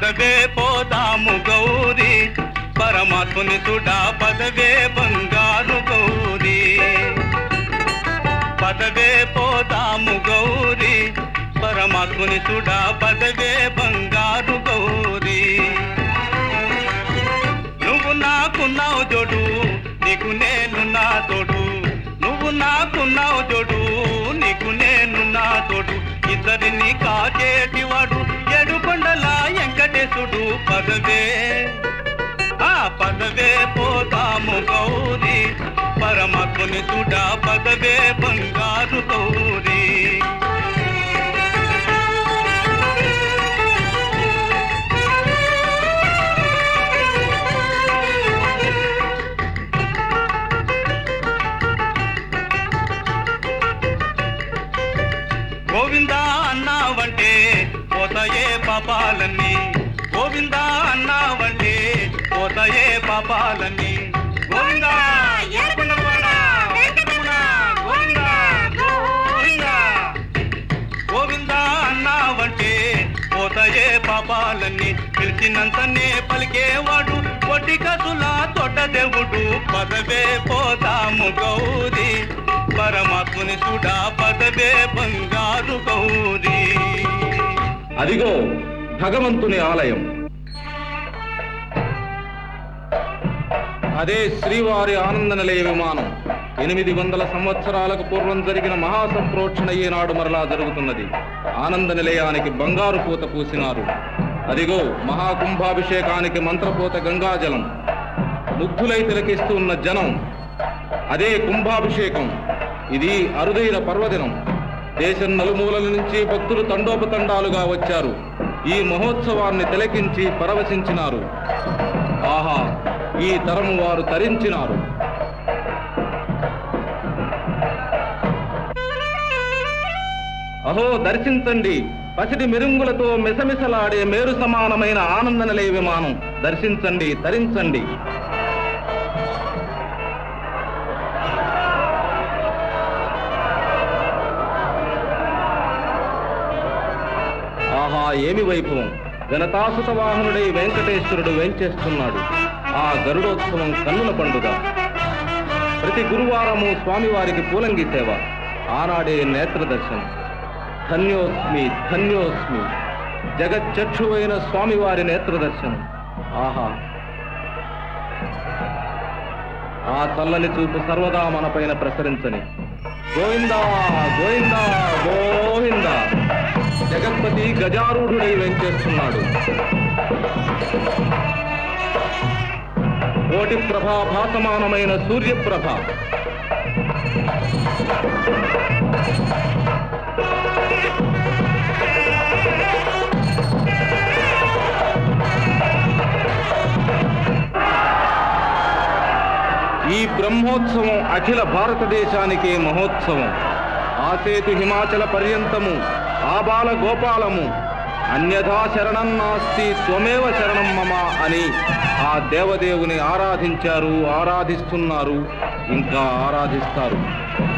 పదవే పోదాము గౌరీ పరమాత్ముని సుడా పదవే బంగారు గౌరీ పదవే పోదాము గౌరీ పరమాత్ముని సుడా పదవే బంగారు గౌరీ నువ్వు నాకున్నావు జోడు నీకు నేను నా తోడు నువ్వు నాకున్నావు జోడు నీకు నేను నా తోడు ఇద్దరిని కాచేటివాడు ఏడుకొండల వెంకటేశుడు పదవే ఆ పదవే పోతాము గౌరీ పరమాత్ముని సుడా పదవే బంగారు గౌరీ గోవిందా అన్నావంటే పోతాయే పాపాలన్నీ గోవిందా అన్నావంటే పోతాయే పాపాలన్నీ గోవిందా ఏడుకొండలవాడా, వెంకటరమణ, గోవిందా, గోవిందా. గోవిందా అన్నావంటే పోతాయే పాపాలన్నీ పిలిచినంతనే పలికేవాడు కొట్టి కసులా తొట్ట దేవుడు పదవే పోతాము గౌరీ పరమాత్ముని సుడా పదవే బంగారు గౌరీ అదిగో భగవంతుని ఆలయం అదే శ్రీవారి ఆనంద నిలయ విమానం ఎనిమిది వందల సంవత్సరాలకు పూర్వం జరిగిన మహాసంప్రోక్షణ ఈనాడు మరలా జరుగుతున్నది ఆనంద నిలయానికి బంగారు పూత పూసినారు అదిగో మహాకుంభాభిషేకానికి మంత్రపూత గంగాజలం ముగ్ధులై తిలకిస్తూ ఉన్న జనం అదే కుంభాభిషేకం ఇది అరుదైన పర్వదినం దేశం నలుమూలల నుంచి భక్తులు తండోపతండాలుగా వచ్చారు ఈ మహోత్సవాన్ని తిలకించి పరవశించినారు ఆహా ఈ తరము వారు తరించినారు అహో దర్శించండి పసిడి మెరుంగులతో మిసమిసలాడే మేరు సమానమైన ఆనంద నిలయ విమానం దర్శించండి తరించండి ఆహా ఏమి వైభవం జనతాసుత వాహనుడై వెంకటేశ్వరుడు వేంచేస్తున్నాడు ఆ గరుడోత్సవం కన్నుల పండుగ ప్రతి గురువారము స్వామివారికి పూలంగి సేవ ఆనాడే నేత్ర దర్శనం ధన్యోస్మి ధన్యోస్మి జగచ్చక్షువైన స్వామివారి నేత్ర దర్శనం ఆహా ఆ చల్లని చూపు సర్వదా మనపైన ప్రసరించని గోవిందా గోవిందా గోవిందా జగత్పతి గజారూఢుడై వెంచేస్తున్నాడు కోటి ప్రభా భాసమానమైన సూర్యప్రభ ఈ బ్రహ్మోత్సవం అఖిల భారతదేశానికే మహోత్సవం ఆసేతు హిమాచల పర్యంతము ఆబాల గోపాలము అన్యథా శరణం నాస్తి త్వమేవ శరణం మమ అని ఆ దేవదేవుని ఆరాధించారు ఆరాధిస్తున్నారు ఇంకా ఆరాధిస్తారు